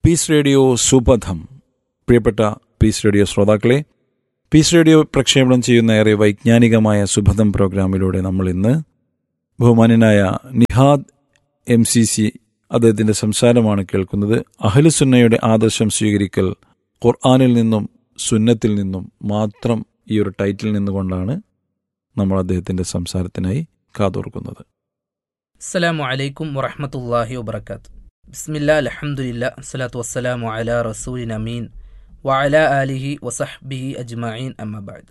piece Radio Supatham പ്രിയപ്പെട്ട Peace Radio ശ്രോതാക്കളെ Peace Radio പ്രക്ഷേപണം ചെയ്യുന്ന ഏറെ വൈജ്ഞാനികമായ സുഭദം പ്രോഗ്രാമിലൂടെ നമ്മൾ ഇന്ന് ബഹുമാന്യനായ നിഹാദ് എം സി സി അദ്ദേഹത്തിൻ്റെ സംസാരമാണ് കേൾക്കുന്നത് അഹലുസുന്നയുടെ ആദർശം സ്വീകരിക്കൽ ഖുർആാനിൽ നിന്നും സുന്നത്തിൽ നിന്നും മാത്രം ഈ ഒരു ടൈറ്റിൽ നിന്നുകൊണ്ടാണ് നമ്മൾ അദ്ദേഹത്തിൻ്റെ സംസാരത്തിനായി കാതോർക്കുന്നത് അസ്സലാമു അലൈക്കും വറഹമത്തല്ലാഹി വബർക്കാത്ത് ബിസ്മില്ല അലഹമുല്ല അസ്സലാത്തു വസ്സലാമു അല റസൂലിൻ അമീൻ വഅല ആലിഹി വസഹ്ബിഹി അജ്മഈൻ അമ്മബാദ്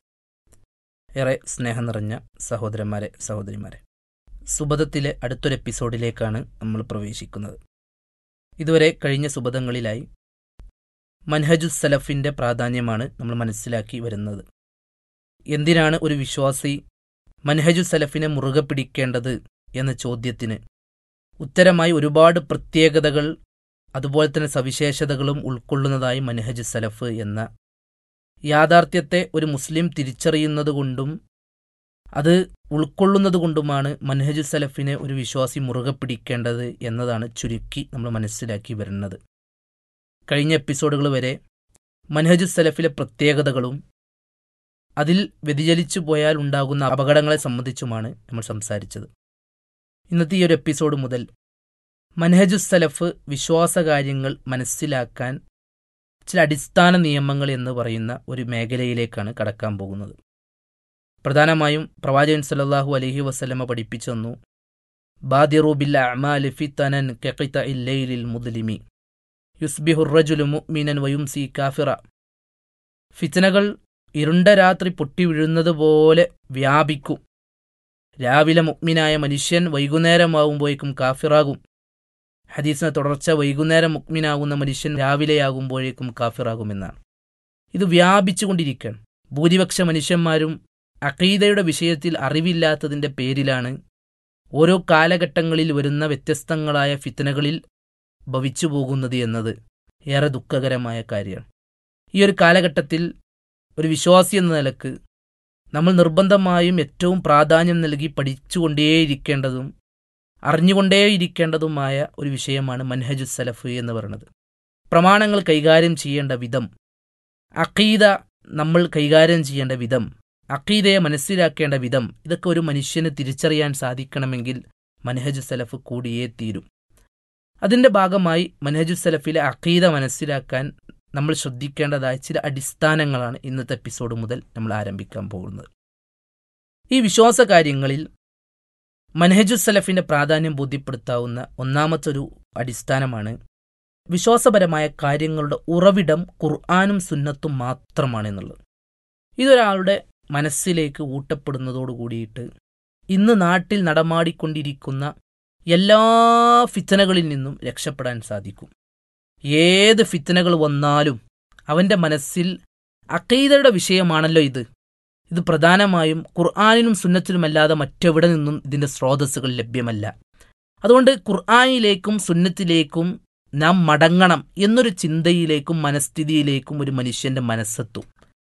ഏറെ സ്നേഹം നിറഞ്ഞ സഹോദരന്മാരെ സഹോദരിമാരെ സുബദത്തിലെ അടുത്തൊരു എപ്പിസോഡിലേക്കാണ് നമ്മൾ പ്രവേശിക്കുന്നത് ഇതുവരെ കഴിഞ്ഞ സുബദങ്ങളിലായി മൻഹജു സലഫിൻ്റെ പ്രാധാന്യമാണ് നമ്മൾ മനസ്സിലാക്കി വരുന്നത് എന്തിനാണ് ഒരു വിശ്വാസി മൻഹജു സലഫിനെ മുറുകെ പിടിക്കേണ്ടത് എന്ന ചോദ്യത്തിന് ഉത്തരമായി ഒരുപാട് പ്രത്യേകതകൾ അതുപോലെ തന്നെ സവിശേഷതകളും ഉൾക്കൊള്ളുന്നതായി മനഹജ് സലഫ് എന്ന യാഥാർത്ഥ്യത്തെ ഒരു മുസ്ലിം തിരിച്ചറിയുന്നതുകൊണ്ടും അത് ഉൾക്കൊള്ളുന്നതുകൊണ്ടുമാണ് മനഹജു സലഫിനെ ഒരു വിശ്വാസി മുറുകെ പിടിക്കേണ്ടത് എന്നതാണ് ചുരുക്കി നമ്മൾ മനസ്സിലാക്കി വരുന്നത് കഴിഞ്ഞ എപ്പിസോഡുകൾ വരെ മനഹജു സലഫിലെ പ്രത്യേകതകളും അതിൽ വ്യതിചലിച്ചു പോയാൽ ഉണ്ടാകുന്ന അപകടങ്ങളെ സംബന്ധിച്ചുമാണ് നമ്മൾ സംസാരിച്ചത് ഇന്നത്തെ ഈ ഒരു എപ്പിസോഡ് മുതൽ മനഹജു സലഫ് വിശ്വാസകാര്യങ്ങൾ മനസ്സിലാക്കാൻ ചില അടിസ്ഥാന നിയമങ്ങൾ എന്ന് പറയുന്ന ഒരു മേഖലയിലേക്കാണ് കടക്കാൻ പോകുന്നത് പ്രധാനമായും പ്രവാചകൻ സല്ലല്ലാഹു അലൈഹി വസല്ലമ പഠിപ്പിച്ചു തന്നു ബാദിറു ബിൽ അഅമാലി ഫിത്തനൻ കഖിത ഇല്ലൈലിൽ മുദ്ലിമി യുസ്ബിഹു റജുലു മുഅ്മിനൻ വയുംസി കാഫിറ ഫിത്തനകൾ ഇരുണ്ട രാത്രി പൊട്ടി വീഴുന്നത് പോലെ വ്യാപിക്കും രാവിലെ മുഗ്മിനായ മനുഷ്യൻ വൈകുന്നേരമാകുമ്പോഴേക്കും കാഫിറാകും ഹദീസിന് തുടർച്ച വൈകുന്നേരം മുഗ്മിനാകുന്ന മനുഷ്യൻ രാവിലെയാകുമ്പോഴേക്കും കാഫിറാകുമെന്നാണ് ഇത് വ്യാപിച്ചുകൊണ്ടിരിക്കുകയാണ് ഭൂരിപക്ഷ മനുഷ്യന്മാരും അഖീദയുടെ വിഷയത്തിൽ അറിവില്ലാത്തതിൻ്റെ പേരിലാണ് ഓരോ കാലഘട്ടങ്ങളിൽ വരുന്ന വ്യത്യസ്തങ്ങളായ ഫിത്തനകളിൽ ഭവിച്ചു പോകുന്നത് എന്നത് ഏറെ ദുഃഖകരമായ കാര്യമാണ് ഈ ഒരു കാലഘട്ടത്തിൽ ഒരു വിശ്വാസി എന്ന നിലക്ക് നമ്മൾ നിർബന്ധമായും ഏറ്റവും പ്രാധാന്യം നൽകി പഠിച്ചുകൊണ്ടേയിരിക്കേണ്ടതും അറിഞ്ഞുകൊണ്ടേയിരിക്കേണ്ടതുമായ ഒരു വിഷയമാണ് മൻഹജു സലഫ് എന്ന് പറയുന്നത് പ്രമാണങ്ങൾ കൈകാര്യം ചെയ്യേണ്ട വിധം അഖീദ നമ്മൾ കൈകാര്യം ചെയ്യേണ്ട വിധം അഖീദയെ മനസ്സിലാക്കേണ്ട വിധം ഇതൊക്കെ ഒരു മനുഷ്യന് തിരിച്ചറിയാൻ സാധിക്കണമെങ്കിൽ മൻഹജു സലഫ് കൂടിയേ തീരും അതിൻ്റെ ഭാഗമായി മൻഹജു സലഫിലെ അഖീദ മനസ്സിലാക്കാൻ നമ്മൾ ശ്രദ്ധിക്കേണ്ടതായ ചില അടിസ്ഥാനങ്ങളാണ് ഇന്നത്തെ എപ്പിസോഡ് മുതൽ നമ്മൾ ആരംഭിക്കാൻ പോകുന്നത് ഈ വിശ്വാസ കാര്യങ്ങളിൽ മൻഹജു സലഫിന്റെ പ്രാധാന്യം ബോധ്യപ്പെടുത്താവുന്ന ഒന്നാമത്തെ ഒരു അടിസ്ഥാനമാണ് വിശ്വാസപരമായ കാര്യങ്ങളുടെ ഉറവിടം ഖുർആാനും സുന്നത്തും മാത്രമാണ് എന്നുള്ളത് ഇതൊരാളുടെ മനസ്സിലേക്ക് ഊട്ടപ്പെടുന്നതോട് കൂടിയിട്ട് ഇന്ന് നാട്ടിൽ നടമാടിക്കൊണ്ടിരിക്കുന്ന എല്ലാ ഫിത്തനകളിൽ നിന്നും രക്ഷപ്പെടാൻ സാധിക്കും ഏത് ഫിത്തനകൾ വന്നാലും അവൻ്റെ മനസ്സിൽ അക്കൈതയുടെ വിഷയമാണല്ലോ ഇത് ഇത് പ്രധാനമായും ഖുർആാനിനും സുന്നത്തിനുമല്ലാതെ മറ്റെവിടെ നിന്നും ഇതിൻ്റെ സ്രോതസ്സുകൾ ലഭ്യമല്ല അതുകൊണ്ട് ഖുർആാനിലേക്കും സുന്നത്തിലേക്കും നാം മടങ്ങണം എന്നൊരു ചിന്തയിലേക്കും മനസ്ഥിതിയിലേക്കും ഒരു മനുഷ്യന്റെ മനസ്സെത്തും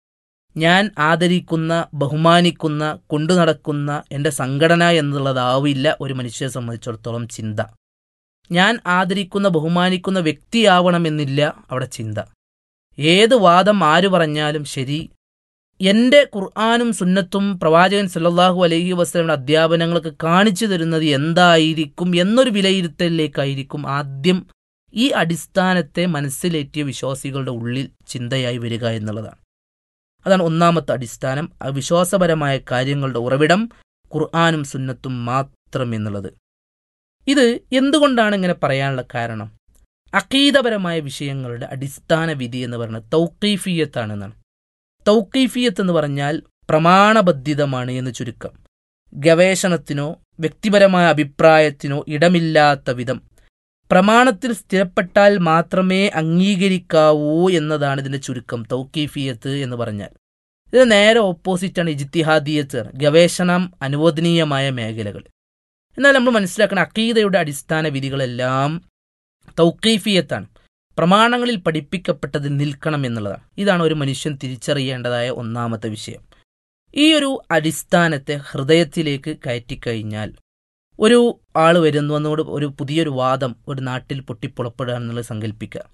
ഞാൻ ആദരിക്കുന്ന ബഹുമാനിക്കുന്ന കൊണ്ടു നടക്കുന്ന എൻ്റെ സംഘടന എന്നുള്ളതാവില്ല ഒരു മനുഷ്യനെ സംബന്ധിച്ചിടത്തോളം ചിന്ത ഞാൻ ആദരിക്കുന്ന ബഹുമാനിക്കുന്ന വ്യക്തിയാവണമെന്നില്ല അവിടെ ചിന്ത ഏത് വാദം ആര് പറഞ്ഞാലും ശരി എൻ്റെ ഖുർആാനും സുന്നത്തും പ്രവാചകൻ സല്ലല്ലാഹു അലൈഹി വസ്ലമിന്റെ അധ്യാപനങ്ങൾക്ക് കാണിച്ചു തരുന്നത് എന്തായിരിക്കും എന്നൊരു വിലയിരുത്തലിലേക്കായിരിക്കും ആദ്യം ഈ അടിസ്ഥാനത്തെ മനസ്സിലേറ്റിയ വിശ്വാസികളുടെ ഉള്ളിൽ ചിന്തയായി വരിക എന്നുള്ളതാണ് അതാണ് ഒന്നാമത്തെ അടിസ്ഥാനം വിശ്വാസപരമായ കാര്യങ്ങളുടെ ഉറവിടം ഖുർആാനും സുന്നത്തും മാത്രം എന്നുള്ളത് ഇത് എന്തുകൊണ്ടാണ് ഇങ്ങനെ പറയാനുള്ള കാരണം അക്കീതപരമായ വിഷയങ്ങളുടെ അടിസ്ഥാന വിധി എന്ന് പറയുന്നത് തൗക്കീഫിയത്താണെന്നാണ് തൗക്കീഫിയത്ത് എന്ന് പറഞ്ഞാൽ പ്രമാണബദ്ധിതമാണ് എന്ന് ചുരുക്കം ഗവേഷണത്തിനോ വ്യക്തിപരമായ അഭിപ്രായത്തിനോ ഇടമില്ലാത്ത വിധം പ്രമാണത്തിൽ സ്ഥിരപ്പെട്ടാൽ മാത്രമേ അംഗീകരിക്കാവൂ എന്നതാണ് ഇതിന്റെ ചുരുക്കം തൗക്കീഫിയത്ത് എന്ന് പറഞ്ഞാൽ ഇത് നേരെ ഓപ്പോസിറ്റാണ് ഇജിത്തിഹാദിയത്ത് ഗവേഷണം അനുവദനീയമായ മേഖലകൾ എന്നാൽ നമ്മൾ മനസ്സിലാക്കുന്ന അക്കീദയുടെ അടിസ്ഥാന വിധികളെല്ലാം തൗക്കീഫിയത്താണ് പ്രമാണങ്ങളിൽ പഠിപ്പിക്കപ്പെട്ടത് നിൽക്കണം എന്നുള്ളതാണ് ഇതാണ് ഒരു മനുഷ്യൻ തിരിച്ചറിയേണ്ടതായ ഒന്നാമത്തെ വിഷയം ഈ ഒരു അടിസ്ഥാനത്തെ ഹൃദയത്തിലേക്ക് കയറ്റിക്കഴിഞ്ഞാൽ ഒരു ആൾ വരുന്നതോട് ഒരു പുതിയൊരു വാദം ഒരു നാട്ടിൽ പൊട്ടിപ്പുറപ്പെടുക എന്നുള്ളത് സങ്കല്പിക്കുക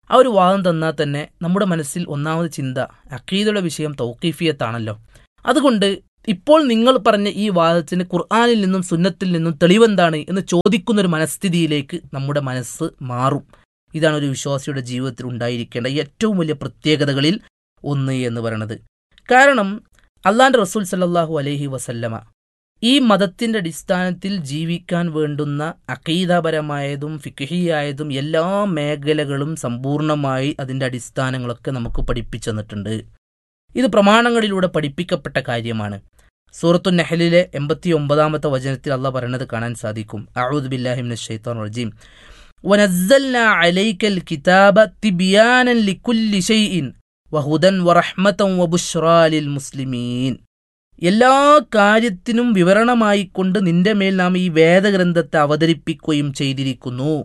ആ ഒരു വാദം തന്നാൽ തന്നെ നമ്മുടെ മനസ്സിൽ ഒന്നാമത് ചിന്ത അക്കീദയുടെ വിഷയം തൗക്കീഫിയത്താണല്ലോ അതുകൊണ്ട് ഇപ്പോൾ നിങ്ങൾ പറഞ്ഞ ഈ വാദത്തിന് ഖുർആാനിൽ നിന്നും സുന്നത്തിൽ നിന്നും തെളിവെന്താണ് എന്ന് ചോദിക്കുന്ന ഒരു മനസ്ഥിതിയിലേക്ക് നമ്മുടെ മനസ്സ് മാറും ഇതാണ് ഒരു വിശ്വാസിയുടെ ജീവിതത്തിൽ ഉണ്ടായിരിക്കേണ്ട ഏറ്റവും വലിയ പ്രത്യേകതകളിൽ ഒന്ന് എന്ന് പറയുന്നത് കാരണം അള്ളാന്റെ റസൂൽ സല്ലല്ലാഹു അലൈഹി വസല്ലമ ഈ മതത്തിന്റെ അടിസ്ഥാനത്തിൽ ജീവിക്കാൻ വേണ്ടുന്ന അക്കീതാപരമായതും ഫിഖഹിയായതും എല്ലാ മേഖലകളും സമ്പൂർണമായി അതിന്റെ അടിസ്ഥാനങ്ങളൊക്കെ നമുക്ക് പഠിപ്പിച്ചു തന്നിട്ടുണ്ട് ഇത് പ്രമാണങ്ങളിലൂടെ പഠിപ്പിക്കപ്പെട്ട കാര്യമാണ് സൂറത്തു നെഹലിലെ എൺപത്തി ഒമ്പതാമത്തെ വചനത്തിൽ അള്ള പറയുന്നത് കാണാൻ സാധിക്കും അഊദ് ബില്ലാഹിമിൻ ഷൈത്താൻ റജീം ونزلنا عليك الكتاب تبيانا لكل شيء وهدى ورحمة وبشرى للمسلمين എല്ലാ കാര്യത്തിനും വിവരണമായിക്കൊണ്ട് നിന്റെ മേൽ നാം ഈ വേദഗ്രന്ഥത്തെ അവതരിപ്പിക്കുകയും ചെയ്തിരിക്കുന്നു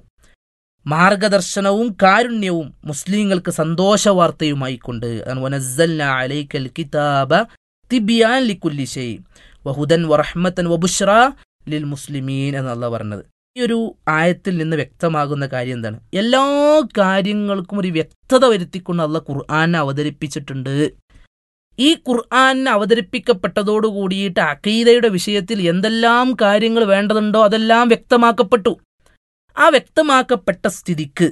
മാർഗദർശനവും കാരുണ്യവും മുസ്ലിങ്ങൾക്ക് സന്തോഷവാർത്തയുമായിക്കൊണ്ട് അതാണ് വനസ്സൽന അലൈക്കൽ കിതാബ തിബിയാൻ ലിക്കുല്ലി ഷൈ വഹുദൻ വറഹ്മത്തൻ വബുഷ്റ ലിൽ മുസ്ലിമീൻ എന്നല്ല പറഞ്ഞത് ഈ ഒരു ആയത്തിൽ നിന്ന് വ്യക്തമാകുന്ന കാര്യം എന്താണ് എല്ലാ കാര്യങ്ങൾക്കും ഒരു വ്യക്തത വരുത്തിക്കൊണ്ട് അല്ല ഖുർആാനെ അവതരിപ്പിച്ചിട്ടുണ്ട് ഈ ഖുർആാനിന് അവതരിപ്പിക്കപ്പെട്ടതോടു കൂടിയിട്ട് അഖീദയുടെ വിഷയത്തിൽ എന്തെല്ലാം കാര്യങ്ങൾ വേണ്ടതുണ്ടോ അതെല്ലാം വ്യക്തമാക്കപ്പെട്ടു ആ വ്യക്തമാക്കപ്പെട്ട സ്ഥിതിക്ക്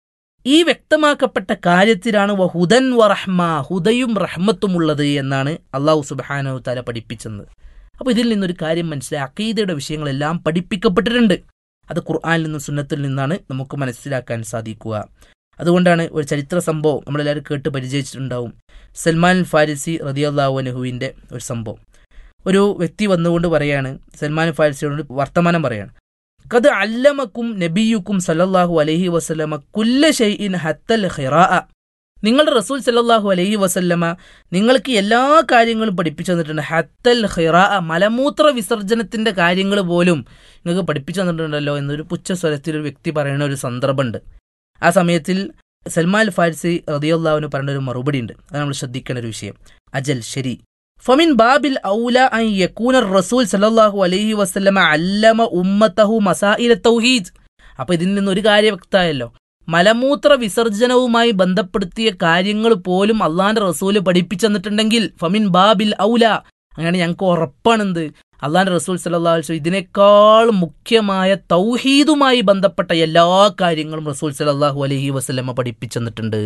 ഈ വ്യക്തമാക്കപ്പെട്ട കാര്യത്തിലാണ് ഹുദൻ വറഹ്മ ഹുദയും റഹ്മത്തുമുള്ളത് എന്നാണ് അള്ളാഹു സുബാനു താല പഠിപ്പിച്ചത് അപ്പോൾ ഇതിൽ നിന്നൊരു കാര്യം മനസ്സിലായി അഖീദയുടെ വിഷയങ്ങളെല്ലാം പഠിപ്പിക്കപ്പെട്ടിട്ടുണ്ട് അത് ഖുർആാനിൽ നിന്നും സുന്നത്തിൽ നിന്നാണ് നമുക്ക് മനസ്സിലാക്കാൻ സാധിക്കുക അതുകൊണ്ടാണ് ഒരു ചരിത്ര സംഭവം നമ്മളെല്ലാവരും കേട്ട് പരിചയിച്ചിട്ടുണ്ടാവും സൽമാൻ ഫാരിസി റതിയല്ലാഹുനഹുവിൻ്റെ ഒരു സംഭവം ഒരു വ്യക്തി വന്നുകൊണ്ട് പറയാണ് സൽമാൻ ഫാരിസിയോട് വർത്തമാനം പറയാണ് കത് അല്ലമക്കും നബിയുക്കും സല്ലല്ലാഹു അലൈഹി വസല്ലമ കുല്ല ഷൈഇൻ ഹത്തൽ ഖിറാ നിങ്ങളുടെ റസൂൽ സല്ലല്ലാഹു അലൈഹി വസല്ലമ നിങ്ങൾക്ക് എല്ലാ കാര്യങ്ങളും പഠിപ്പിച്ചു തന്നിട്ടുണ്ട് ഹത്തൽ ഖിറാ മലമൂത്ര വിസർജനത്തിന്റെ കാര്യങ്ങൾ പോലും നിങ്ങൾക്ക് പഠിപ്പിച്ചു തന്നിട്ടുണ്ടല്ലോ എന്നൊരു പുച്ഛ സ്വരത്തിൽ ഒരു വ്യക്തി പറയുന്ന ഒരു സന്ദർഭമുണ്ട് ആ സമയത്തിൽ സൽമാൻ ഫാരിസി റതിയുള്ളാവിന് പറഞ്ഞ ഒരു മറുപടി ഉണ്ട് അത് നമ്മൾ ശ്രദ്ധിക്കേണ്ട ഒരു വിഷയം അജൽ ശരി ഫമിൻ ബാബിൽ ഔല അൻ യകൂന റസൂൽ സല്ലല്ലാഹു അലൈഹി വസല്ലമ അല്ലമ ഉമ്മത്തഹു മസായില തൗഹീദ് അപ്പൊ ഇതിൽ നിന്ന് ഒരു കാര്യം വ്യക്തമായല്ലോ മലമൂത്ര വിസർജനവുമായി ബന്ധപ്പെടുത്തിയ കാര്യങ്ങൾ പോലും അള്ളാന്റെ റസൂല് പഠിപ്പിച്ചു തന്നിട്ടുണ്ടെങ്കിൽ ഫമിൻ ബാബിൽ ഔല അങ്ങനെ ഞങ്ങൾക്ക് ഉറപ്പാണെന്ത് അള്ളാന്റെ റസൂൽ സല്ലാ വസ്ലം ഇതിനേക്കാൾ മുഖ്യമായ തൗഹീദുമായി ബന്ധപ്പെട്ട എല്ലാ കാര്യങ്ങളും റസൂൽ സലാഹു അലഹി വസ്ലമ പഠിപ്പിച്ചു തന്നിട്ടുണ്ട്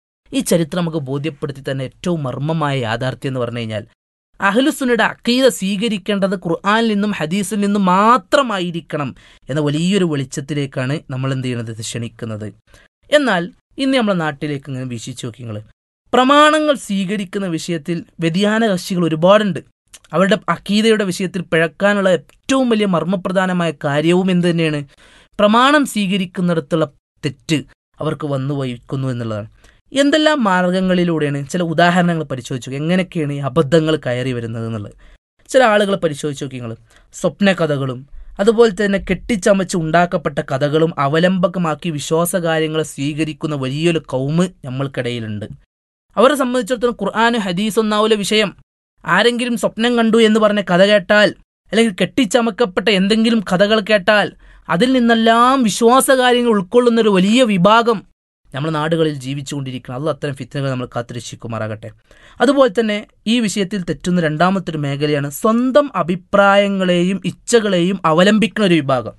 ഈ ചരിത്രം നമുക്ക് ബോധ്യപ്പെടുത്തി തന്നെ ഏറ്റവും മർമ്മമായ യാഥാർത്ഥ്യം എന്ന് പറഞ്ഞു കഴിഞ്ഞാൽ അഹ്ലുസുനയുടെ അക്കീത സ്വീകരിക്കേണ്ടത് ഖുർആാനിൽ നിന്നും ഹദീസിൽ നിന്നും മാത്രമായിരിക്കണം എന്ന വലിയൊരു വെളിച്ചത്തിലേക്കാണ് നമ്മൾ എന്ത് ചെയ്യുന്നത് ഇത് ക്ഷണിക്കുന്നത് എന്നാൽ ഇന്ന് നമ്മുടെ നാട്ടിലേക്ക് ഇങ്ങനെ വീക്ഷിച്ചു നോക്കി നിങ്ങൾ പ്രമാണങ്ങൾ സ്വീകരിക്കുന്ന വിഷയത്തിൽ വ്യതിയാന കക്ഷികൾ ഒരുപാടുണ്ട് അവരുടെ അക്കീതയുടെ വിഷയത്തിൽ പിഴക്കാനുള്ള ഏറ്റവും വലിയ മർമ്മപ്രധാനമായ കാര്യവും എന്ത് തന്നെയാണ് പ്രമാണം സ്വീകരിക്കുന്നിടത്തുള്ള തെറ്റ് അവർക്ക് വന്നു വഹിക്കുന്നു എന്നുള്ളതാണ് എന്തെല്ലാം മാർഗങ്ങളിലൂടെയാണ് ചില ഉദാഹരണങ്ങൾ പരിശോധിച്ചു എങ്ങനെയൊക്കെയാണ് ഈ അബദ്ധങ്ങൾ കയറി വരുന്നത് എന്നുള്ളത് ചില ആളുകൾ പരിശോധിച്ച് നോക്കി നിങ്ങൾ സ്വപ്ന കഥകളും അതുപോലെ തന്നെ കെട്ടിച്ചമച്ച് ഉണ്ടാക്കപ്പെട്ട കഥകളും അവലംബകമാക്കി വിശ്വാസകാര്യങ്ങളെ സ്വീകരിക്കുന്ന വലിയൊരു കൗമ് നമ്മൾക്കിടയിലുണ്ട് അവരെ സംബന്ധിച്ചിടത്തോളം ഖുർആാന് ഹദീസ് ഒന്നാവൂല വിഷയം ആരെങ്കിലും സ്വപ്നം കണ്ടു എന്ന് പറഞ്ഞ കഥ കേട്ടാൽ അല്ലെങ്കിൽ കെട്ടിച്ചമക്കപ്പെട്ട എന്തെങ്കിലും കഥകൾ കേട്ടാൽ അതിൽ നിന്നെല്ലാം വിശ്വാസകാര്യങ്ങൾ ഉൾക്കൊള്ളുന്ന ഒരു വലിയ വിഭാഗം നമ്മുടെ നാടുകളിൽ ജീവിച്ചുകൊണ്ടിരിക്കണം അത് അത്തരം ഫിത്തനകൾ നമ്മൾ കാത്തുരക്ഷിക്കുമാറാകട്ടെ അതുപോലെ തന്നെ ഈ വിഷയത്തിൽ തെറ്റുന്ന രണ്ടാമത്തെ ഒരു മേഖലയാണ് സ്വന്തം അഭിപ്രായങ്ങളെയും ഇച്ഛകളെയും അവലംബിക്കുന്ന ഒരു വിഭാഗം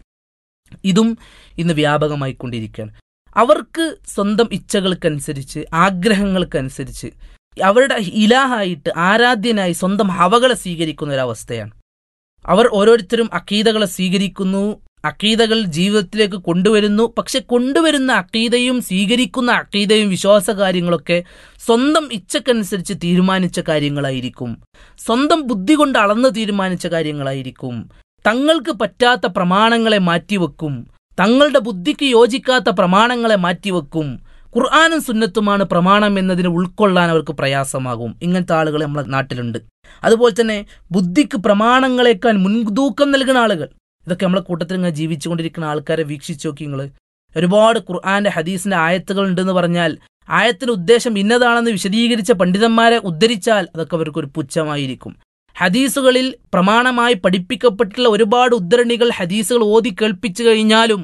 ഇതും ഇന്ന് വ്യാപകമായിക്കൊണ്ടിരിക്കുകയാണ് അവർക്ക് സ്വന്തം ഇച്ഛകൾക്കനുസരിച്ച് ആഗ്രഹങ്ങൾക്കനുസരിച്ച് അവരുടെ ഇലാഹായിട്ട് ആരാധ്യനായി സ്വന്തം ഹവകളെ സ്വീകരിക്കുന്ന ഒരവസ്ഥയാണ് അവർ ഓരോരുത്തരും അക്കീതകളെ സ്വീകരിക്കുന്നു അക്കീതകൾ ജീവിതത്തിലേക്ക് കൊണ്ടുവരുന്നു പക്ഷെ കൊണ്ടുവരുന്ന അക്കീതയും സ്വീകരിക്കുന്ന അക്കീതയും വിശ്വാസ കാര്യങ്ങളൊക്കെ സ്വന്തം ഇച്ഛക്കനുസരിച്ച് തീരുമാനിച്ച കാര്യങ്ങളായിരിക്കും സ്വന്തം ബുദ്ധി കൊണ്ട് അളന്ന് തീരുമാനിച്ച കാര്യങ്ങളായിരിക്കും തങ്ങൾക്ക് പറ്റാത്ത പ്രമാണങ്ങളെ മാറ്റിവെക്കും തങ്ങളുടെ ബുദ്ധിക്ക് യോജിക്കാത്ത പ്രമാണങ്ങളെ മാറ്റിവെക്കും ഖുർആാനും സുന്നത്തുമാണ് പ്രമാണം എന്നതിന് ഉൾക്കൊള്ളാൻ അവർക്ക് പ്രയാസമാകും ഇങ്ങനത്തെ ആളുകൾ നമ്മുടെ നാട്ടിലുണ്ട് അതുപോലെ തന്നെ ബുദ്ധിക്ക് പ്രമാണങ്ങളെക്കാൾ മുൻതൂക്കം നൽകുന്ന ആളുകൾ ഇതൊക്കെ നമ്മളെ കൂട്ടത്തിൽ ഇങ്ങനെ ജീവിച്ചുകൊണ്ടിരിക്കുന്ന ആൾക്കാരെ വീക്ഷിച്ചു നോക്കി നിങ്ങൾ ഒരുപാട് ഖുർആാന്റെ ഹദീസിന്റെ ആയത്തുകൾ ഉണ്ടെന്ന് പറഞ്ഞാൽ ആയത്തിന്റെ ഉദ്ദേശം ഇന്നതാണെന്ന് വിശദീകരിച്ച പണ്ഡിതന്മാരെ ഉദ്ധരിച്ചാൽ അതൊക്കെ അവർക്ക് ഒരു പുച്ഛമായിരിക്കും ഹദീസുകളിൽ പ്രമാണമായി പഠിപ്പിക്കപ്പെട്ടുള്ള ഒരുപാട് ഉദ്ധരണികൾ ഹദീസുകൾ ഓതി കേൾപ്പിച്ചു കഴിഞ്ഞാലും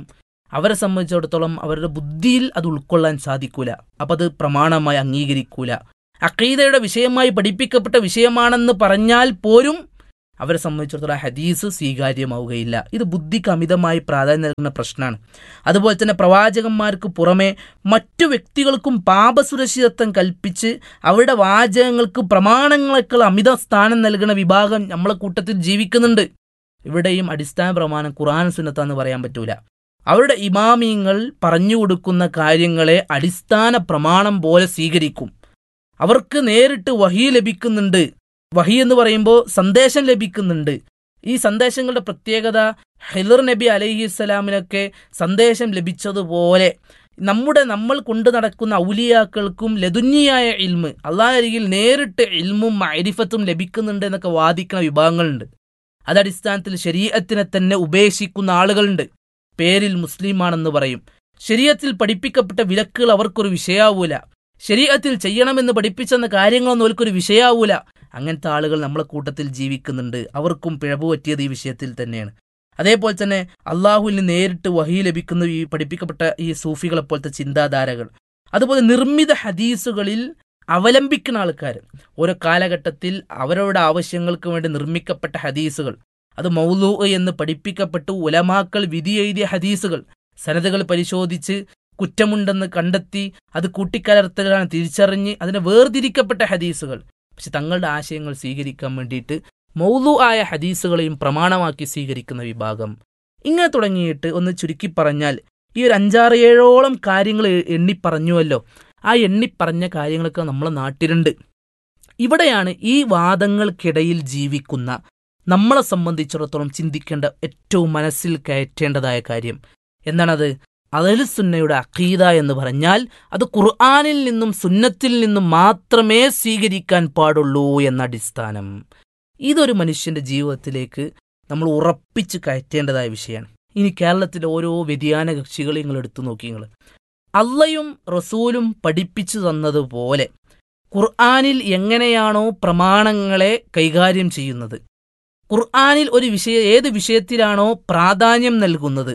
അവരെ സംബന്ധിച്ചിടത്തോളം അവരുടെ ബുദ്ധിയിൽ അത് ഉൾക്കൊള്ളാൻ സാധിക്കൂല അപ്പം അത് പ്രമാണമായി അംഗീകരിക്കൂല അക്കീദയുടെ വിഷയമായി പഠിപ്പിക്കപ്പെട്ട വിഷയമാണെന്ന് പറഞ്ഞാൽ പോലും അവരെ സംബന്ധിച്ചിടത്തോളം ഹദീസ് സ്വീകാര്യമാവുകയില്ല ഇത് ബുദ്ധിക്ക് അമിതമായി പ്രാധാന്യം നൽകുന്ന പ്രശ്നമാണ് അതുപോലെ തന്നെ പ്രവാചകന്മാർക്ക് പുറമെ മറ്റു വ്യക്തികൾക്കും പാപസുരക്ഷിതത്വം കൽപ്പിച്ച് അവരുടെ വാചകങ്ങൾക്ക് പ്രമാണങ്ങളെക്കാൾ അമിത സ്ഥാനം നൽകുന്ന വിഭാഗം നമ്മളെ കൂട്ടത്തിൽ ജീവിക്കുന്നുണ്ട് ഇവിടെയും അടിസ്ഥാന പ്രമാണം ഖുർആൻ സുന്നത്താന്ന് പറയാൻ പറ്റൂല അവരുടെ ഇമാമിയങ്ങൾ പറഞ്ഞു കൊടുക്കുന്ന കാര്യങ്ങളെ അടിസ്ഥാന പ്രമാണം പോലെ സ്വീകരിക്കും അവർക്ക് നേരിട്ട് വഹി ലഭിക്കുന്നുണ്ട് വഹി എന്ന് പറയുമ്പോൾ സന്ദേശം ലഭിക്കുന്നുണ്ട് ഈ സന്ദേശങ്ങളുടെ പ്രത്യേകത ഹിലർ നബി അലൈഹിസ്സലാമിനൊക്കെ സന്ദേശം ലഭിച്ചതുപോലെ നമ്മുടെ നമ്മൾ കൊണ്ടു നടക്കുന്ന ഔലിയാക്കൾക്കും ലതുന്യായ ഇൽമ് അള്ളാഹരികിൽ നേരിട്ട് ഇൽമും മൈരിഫത്തും ലഭിക്കുന്നുണ്ട് എന്നൊക്കെ വാദിക്കുന്ന വിഭാഗങ്ങളുണ്ട് അതടിസ്ഥാനത്തിൽ ശരീരത്തിനെ തന്നെ ഉപേക്ഷിക്കുന്ന ആളുകളുണ്ട് പേരിൽ മുസ്ലിമാണെന്ന് പറയും ശരീരത്തിൽ പഠിപ്പിക്കപ്പെട്ട വിലക്കുകൾ അവർക്കൊരു വിഷയാവൂല ശരീരത്തിൽ ചെയ്യണമെന്ന് പഠിപ്പിച്ചെന്ന കാര്യങ്ങളൊന്നും അവർക്കൊരു വിഷയാവൂല അങ്ങനത്തെ ആളുകൾ നമ്മളെ കൂട്ടത്തിൽ ജീവിക്കുന്നുണ്ട് അവർക്കും പിഴവ് പറ്റിയത് ഈ വിഷയത്തിൽ തന്നെയാണ് അതേപോലെ തന്നെ അള്ളാഹുവിന് നേരിട്ട് വഹി ലഭിക്കുന്ന ഈ പഠിപ്പിക്കപ്പെട്ട ഈ സൂഫികളെ പോലത്തെ ചിന്താധാരകൾ അതുപോലെ നിർമ്മിത ഹദീസുകളിൽ അവലംബിക്കുന്ന ആൾക്കാർ ഓരോ കാലഘട്ടത്തിൽ അവരവരുടെ ആവശ്യങ്ങൾക്ക് വേണ്ടി നിർമ്മിക്കപ്പെട്ട ഹദീസുകൾ അത് മൗലൂ എന്ന് പഠിപ്പിക്കപ്പെട്ടു ഉലമാക്കൾ വിധി എഴുതിയ ഹദീസുകൾ സനതകൾ പരിശോധിച്ച് കുറ്റമുണ്ടെന്ന് കണ്ടെത്തി അത് കൂട്ടിക്കലർത്തലാണ് തിരിച്ചറിഞ്ഞ് അതിനെ വേർതിരിക്കപ്പെട്ട ഹദീസുകൾ പക്ഷെ തങ്ങളുടെ ആശയങ്ങൾ സ്വീകരിക്കാൻ വേണ്ടിയിട്ട് മൗലു ആയ ഹദീസുകളെയും പ്രമാണമാക്കി സ്വീകരിക്കുന്ന വിഭാഗം ഇങ്ങനെ തുടങ്ങിയിട്ട് ഒന്ന് ചുരുക്കി പറഞ്ഞാൽ ഈ ഒരു അഞ്ചാറ് ഏഴോളം കാര്യങ്ങൾ എണ്ണി പറഞ്ഞുവല്ലോ ആ എണ്ണി പറഞ്ഞ കാര്യങ്ങളൊക്കെ നമ്മളെ നാട്ടിലുണ്ട് ഇവിടെയാണ് ഈ വാദങ്ങൾക്കിടയിൽ ജീവിക്കുന്ന നമ്മളെ സംബന്ധിച്ചിടത്തോളം ചിന്തിക്കേണ്ട ഏറ്റവും മനസ്സിൽ കയറ്റേണ്ടതായ കാര്യം എന്താണത് അദലുസുന്നയുടെ അഖീദ എന്ന് പറഞ്ഞാൽ അത് ഖുർആാനിൽ നിന്നും സുന്നത്തിൽ നിന്നും മാത്രമേ സ്വീകരിക്കാൻ പാടുള്ളൂ എന്ന അടിസ്ഥാനം ഇതൊരു മനുഷ്യന്റെ ജീവിതത്തിലേക്ക് നമ്മൾ ഉറപ്പിച്ച് കയറ്റേണ്ടതായ വിഷയമാണ് ഇനി കേരളത്തിലെ ഓരോ വ്യതിയാന കക്ഷികളെ നിങ്ങൾ എടുത്തു നോക്കി നിങ്ങൾ അള്ളയും റസൂലും പഠിപ്പിച്ചു തന്നതുപോലെ ഖുർആാനിൽ എങ്ങനെയാണോ പ്രമാണങ്ങളെ കൈകാര്യം ചെയ്യുന്നത് ഖുർആാനിൽ ഒരു വിഷയ ഏത് വിഷയത്തിലാണോ പ്രാധാന്യം നൽകുന്നത്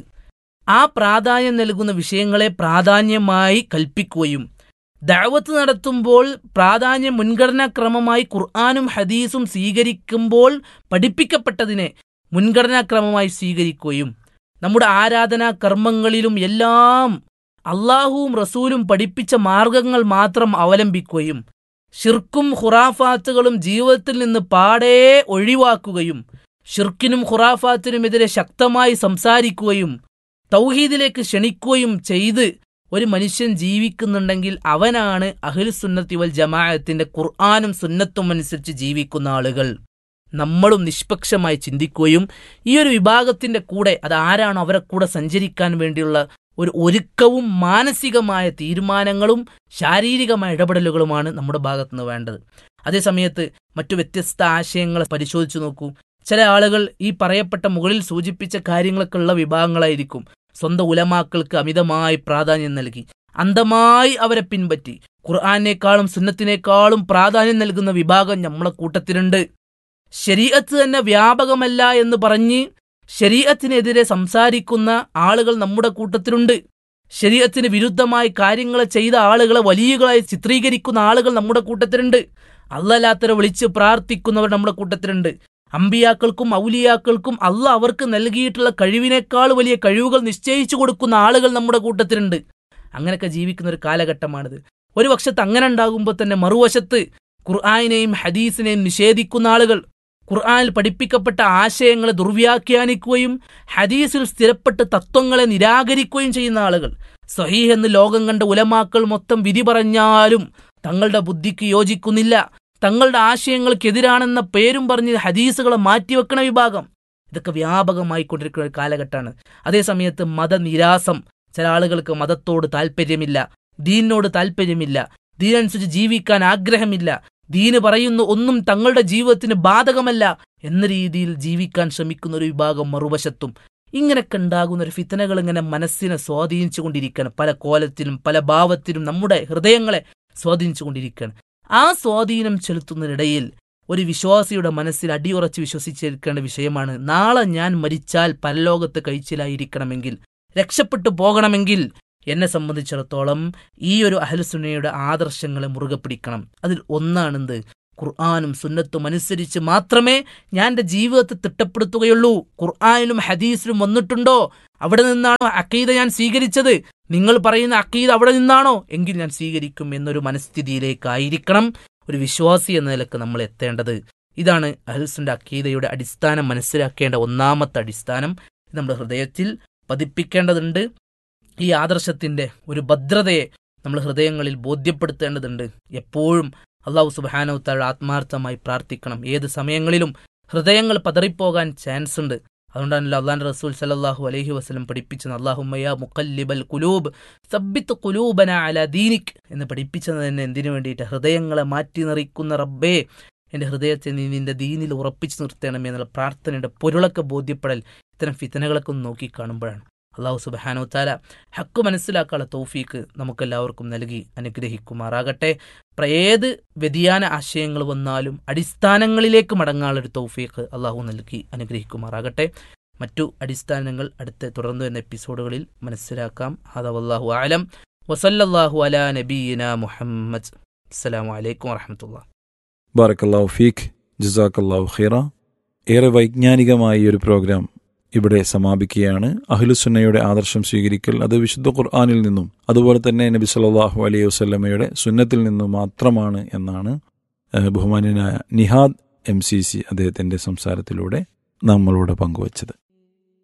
ആ പ്രാധാന്യം നൽകുന്ന വിഷയങ്ങളെ പ്രാധാന്യമായി കൽപ്പിക്കുകയും ദാവത്ത് നടത്തുമ്പോൾ പ്രാധാന്യം മുൻഗണനാക്രമമായി ഖുർആാനും ഹദീസും സ്വീകരിക്കുമ്പോൾ പഠിപ്പിക്കപ്പെട്ടതിനെ മുൻഗണനാക്രമമായി സ്വീകരിക്കുകയും നമ്മുടെ ആരാധനാ കർമ്മങ്ങളിലും എല്ലാം അള്ളാഹുവും റസൂലും പഠിപ്പിച്ച മാർഗങ്ങൾ മാത്രം അവലംബിക്കുകയും ഷിർക്കും ഖുറാഫാത്തുകളും ജീവിതത്തിൽ നിന്ന് പാടേ ഒഴിവാക്കുകയും ഷിർക്കിനും ഖുറാഫാത്തിനുമെതിരെ ശക്തമായി സംസാരിക്കുകയും തൗഹീദിലേക്ക് ക്ഷണിക്കുകയും ചെയ്ത് ഒരു മനുഷ്യൻ ജീവിക്കുന്നുണ്ടെങ്കിൽ അവനാണ് അഖിൽസുന്നത്തി വൽ ജമാഅത്തിന്റെ ഖുർആാനും സുന്നത്തും അനുസരിച്ച് ജീവിക്കുന്ന ആളുകൾ നമ്മളും നിഷ്പക്ഷമായി ചിന്തിക്കുകയും ഈ ഒരു വിഭാഗത്തിന്റെ കൂടെ അത് ആരാണോ അവരെ കൂടെ സഞ്ചരിക്കാൻ വേണ്ടിയുള്ള ഒരു ഒരുക്കവും മാനസികമായ തീരുമാനങ്ങളും ശാരീരികമായ ഇടപെടലുകളുമാണ് നമ്മുടെ ഭാഗത്തുനിന്ന് വേണ്ടത് അതേസമയത്ത് മറ്റു വ്യത്യസ്ത ആശയങ്ങൾ പരിശോധിച്ചു നോക്കൂ ചില ആളുകൾ ഈ പറയപ്പെട്ട മുകളിൽ സൂചിപ്പിച്ച കാര്യങ്ങളൊക്കെ ഉള്ള വിഭാഗങ്ങളായിരിക്കും സ്വന്തം ഉലമാക്കൾക്ക് അമിതമായി പ്രാധാന്യം നൽകി അന്ധമായി അവരെ പിൻപറ്റി ഖുർആാനേക്കാളും സുന്നത്തിനേക്കാളും പ്രാധാന്യം നൽകുന്ന വിഭാഗം നമ്മളെ കൂട്ടത്തിലുണ്ട് ശരീഅത്ത് തന്നെ വ്യാപകമല്ല എന്ന് പറഞ്ഞ് ശരീഅത്തിനെതിരെ സംസാരിക്കുന്ന ആളുകൾ നമ്മുടെ കൂട്ടത്തിലുണ്ട് ശരീരത്തിന് വിരുദ്ധമായി കാര്യങ്ങൾ ചെയ്ത ആളുകളെ വലിയകളായി ചിത്രീകരിക്കുന്ന ആളുകൾ നമ്മുടെ കൂട്ടത്തിലുണ്ട് അല്ലല്ലാത്തവരെ വിളിച്ച് പ്രാർത്ഥിക്കുന്നവർ നമ്മുടെ കൂട്ടത്തിലുണ്ട് അമ്പിയാക്കൾക്കും ഔലിയാക്കൾക്കും അല്ല അവർക്ക് നൽകിയിട്ടുള്ള കഴിവിനേക്കാൾ വലിയ കഴിവുകൾ നിശ്ചയിച്ചു കൊടുക്കുന്ന ആളുകൾ നമ്മുടെ കൂട്ടത്തിലുണ്ട് അങ്ങനെയൊക്കെ ജീവിക്കുന്ന ഒരു കാലഘട്ടമാണിത് ഒരു വശത്ത് അങ്ങനെ ഉണ്ടാകുമ്പോൾ തന്നെ മറുവശത്ത് ഖുർആാനെയും ഹദീസിനെയും നിഷേധിക്കുന്ന ആളുകൾ ഖുർആാനിൽ പഠിപ്പിക്കപ്പെട്ട ആശയങ്ങളെ ദുർവ്യാഖ്യാനിക്കുകയും ഹദീസിൽ സ്ഥിരപ്പെട്ട തത്വങ്ങളെ നിരാകരിക്കുകയും ചെയ്യുന്ന ആളുകൾ സഹീഹ് എന്ന് ലോകം കണ്ട ഉലമാക്കൾ മൊത്തം വിധി പറഞ്ഞാലും തങ്ങളുടെ ബുദ്ധിക്ക് യോജിക്കുന്നില്ല തങ്ങളുടെ ആശയങ്ങൾക്കെതിരാണെന്ന പേരും പറഞ്ഞ് ഹദീസുകളെ മാറ്റിവെക്കണ വിഭാഗം ഇതൊക്കെ വ്യാപകമായി കൊണ്ടിരിക്കുന്ന ഒരു കാലഘട്ടമാണ് അതേസമയത്ത് മതനിരാസം ചില ആളുകൾക്ക് മതത്തോട് താല്പര്യമില്ല ദീനിനോട് താല്പര്യമില്ല ദീനനുസരിച്ച് ജീവിക്കാൻ ആഗ്രഹമില്ല ദീന് പറയുന്നു ഒന്നും തങ്ങളുടെ ജീവിതത്തിന് ബാധകമല്ല എന്ന രീതിയിൽ ജീവിക്കാൻ ശ്രമിക്കുന്ന ഒരു വിഭാഗം മറുവശത്തും ഇങ്ങനെയൊക്കെ ഉണ്ടാകുന്ന ഒരു ഫിത്തനകൾ ഇങ്ങനെ മനസ്സിനെ സ്വാധീനിച്ചുകൊണ്ടിരിക്കുകയാണ് പല കോലത്തിലും പല ഭാവത്തിലും നമ്മുടെ ഹൃദയങ്ങളെ സ്വാധീനിച്ചുകൊണ്ടിരിക്കുകയാണ് ആ സ്വാധീനം ചെലുത്തുന്നതിനിടയിൽ ഒരു വിശ്വാസിയുടെ മനസ്സിൽ അടിയുറച്ച് വിശ്വസിച്ചിരിക്കേണ്ട വിഷയമാണ് നാളെ ഞാൻ മരിച്ചാൽ പരലോകത്ത് കഴിച്ചിലായിരിക്കണമെങ്കിൽ രക്ഷപ്പെട്ടു പോകണമെങ്കിൽ എന്നെ സംബന്ധിച്ചിടത്തോളം ഈ ഒരു അഹലുസുന്നയുടെ ആദർശങ്ങളെ മുറുകെ പിടിക്കണം അതിൽ ഒന്നാണെന്ത് ഖുർആാനും സുന്നത്തും അനുസരിച്ച് മാത്രമേ ഞാൻ എൻ്റെ ജീവിതത്തെ തിട്ടപ്പെടുത്തുകയുള്ളൂ ഖുർആാനിലും ഹദീസിലും വന്നിട്ടുണ്ടോ അവിടെ നിന്നാണോ അക്കീദ ഞാൻ സ്വീകരിച്ചത് നിങ്ങൾ പറയുന്ന അക്കീദ അവിടെ നിന്നാണോ എങ്കിൽ ഞാൻ സ്വീകരിക്കും എന്നൊരു മനസ്ഥിതിയിലേക്കായിരിക്കണം ഒരു വിശ്വാസി എന്ന നിലക്ക് നമ്മൾ എത്തേണ്ടത് ഇതാണ് അഹൽസുന്റെ അക്കീദയുടെ അടിസ്ഥാനം മനസ്സിലാക്കേണ്ട ഒന്നാമത്തെ അടിസ്ഥാനം ഇത് നമ്മുടെ ഹൃദയത്തിൽ പതിപ്പിക്കേണ്ടതുണ്ട് ഈ ആദർശത്തിന്റെ ഒരു ഭദ്രതയെ നമ്മൾ ഹൃദയങ്ങളിൽ ബോധ്യപ്പെടുത്തേണ്ടതുണ്ട് എപ്പോഴും അള്ളാഹു സുബാനവത്താഴ് ആത്മാർത്ഥമായി പ്രാർത്ഥിക്കണം ഏത് സമയങ്ങളിലും ഹൃദയങ്ങൾ പതറിപ്പോകാൻ ചാൻസ് ഉണ്ട് അതുകൊണ്ടാണല്ലോ അള്ളാൻ റസൂൽ സലല്ലാഹു അലൈഹി വസ്ലം പഠിപ്പിച്ചത് അള്ളാഹുമയ മുക്കല്ലിബൽ കുലൂബ് സബ്ബിത്ത് കുലൂബന അല ദീനിക് എന്ന് പഠിപ്പിച്ചത് തന്നെ എന്തിനു വേണ്ടിയിട്ട് ഹൃദയങ്ങളെ മാറ്റി നിറയ്ക്കുന്ന റബ്ബേ എൻ്റെ ഹൃദയത്തെ നീ നിന്റെ ദീനിൽ ഉറപ്പിച്ചു നിർത്തണമേ എന്നുള്ള പ്രാർത്ഥനയുടെ പൊരുളൊക്കെ ബോധ്യപ്പെടൽ ഇത്തരം ഫിത്തനകളൊക്കെ ഒന്ന് നോക്കി കാണുമ്പോഴാണ് അള്ളാഹു സുബാനോ താല ഹക്ക് മനസ്സിലാക്കാനുള്ള തൗഫീക്ക് നമുക്കെല്ലാവർക്കും നൽകി അനുഗ്രഹിക്കുമാറാകട്ടെ ഏത് വ്യതിയാന ആശയങ്ങൾ വന്നാലും അടിസ്ഥാനങ്ങളിലേക്ക് മടങ്ങാനുള്ള ഒരു തൗഫീക്ക് അള്ളാഹു നൽകി അനുഗ്രഹിക്കുമാറാകട്ടെ മറ്റു അടിസ്ഥാനങ്ങൾ അടുത്ത തുടർന്നു വരുന്ന എപ്പിസോഡുകളിൽ മനസ്സിലാക്കാം ഹദവല്ലാഹു ആലം വസല്ലല്ലാഹു അലാ നബീന മുഹമ്മദ് അസ്സലാമു അലൈക്കും വറഹമത്തുള്ള ബാറക്കല്ലാഹു ഫീഖ് ജസാക്കല്ലാഹു ഖീറ ഏറെ വൈജ്ഞാനികമായ ഈ ഒരു പ്രോഗ്രാം ഇവിടെ സമാപിക്കുകയാണ് അഹ്ലുസുന്നയുടെ ആദർശം സ്വീകരിക്കൽ അത് വിശുദ്ധ ഖുർആാനിൽ നിന്നും അതുപോലെ തന്നെ നബി സല്ലല്ലാഹു അലൈഹി വസല്ലമയുടെ സുന്നത്തിൽ നിന്നും മാത്രമാണ് എന്നാണ് ഏഹ്, ബഹുമാന്യനായ നിഹാദ് എം സി സി അദ്ദേഹത്തിൻ്റെ സംസാരത്തിലൂടെ നമ്മളോട് പങ്കുവച്ചത്